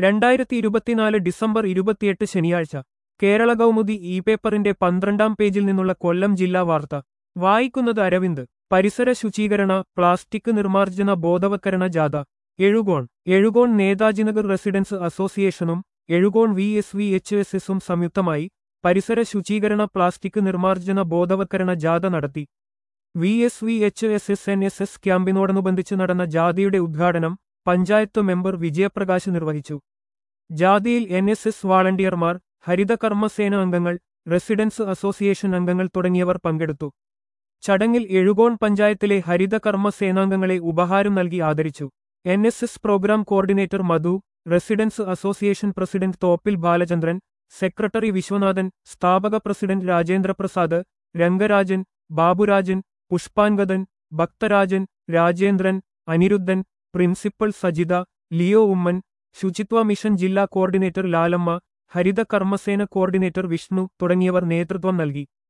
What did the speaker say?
രണ്ടായിരത്തി ഇരുപത്തിനാല് ഡിസംബർ ഇരുപത്തിയെട്ട് ശനിയാഴ്ച കേരള കൗമുദി ഇ പേപ്പറിന്റെ പന്ത്രണ്ടാം പേജിൽ നിന്നുള്ള കൊല്ലം ജില്ലാ വാർത്ത വായിക്കുന്നത് അരവിന്ദ് പരിസര ശുചീകരണ പ്ലാസ്റ്റിക് നിർമ്മാർജ്ജന ബോധവത്കരണ ജാഥ എഴുകോൺ എഴുകോൺ നേതാജിനഗർ റെസിഡൻസ് അസോസിയേഷനും Ezhukone V S V H S എസും സംയുക്തമായി പരിസര ശുചീകരണ പ്ലാസ്റ്റിക് നിർമ്മാർജ്ജന ബോധവത്കരണ ജാഥ നടത്തി V S V H S S N S S ക്യാമ്പിനോടനുബന്ധിച്ച് നടന്ന ജാഥയുടെ ഉദ്ഘാടനം പഞ്ചായത്ത് മെമ്പർ വിജയപ്രകാശ് നിർവഹിച്ചു ജാഥയിൽ എൻ എസ് എസ് വാളണ്ടിയർമാർ ഹരിതകർമ്മസേന അംഗങ്ങൾ റെസിഡൻസ് അസോസിയേഷൻ അംഗങ്ങൾ തുടങ്ങിയവർ പങ്കെടുത്തു ചടങ്ങിൽ എഴുകോൺ പഞ്ചായത്തിലെ ഹരിതകർമ്മ സേനാംഗങ്ങളെ ഉപഹാരം നൽകി ആദരിച്ചു N S S programme coordinator Madhu residence association president Thoppil Balachandran secretary Viswanathan സ്ഥാപക president Rajendraprasad Rangarajan Baburajan Pushpangadan Bhaktharajan Rajendran Anirudhan principal Sajitha Leo Oommen Suchitwa mission ജില്ലാ കോർഡിനേറ്റർ ലാലമ്മ ഹരിത കർമ്മസേന കോർഡിനേറ്റർ വിഷ്ണു തുടങ്ങിയവർ നേതൃത്വം നൽകി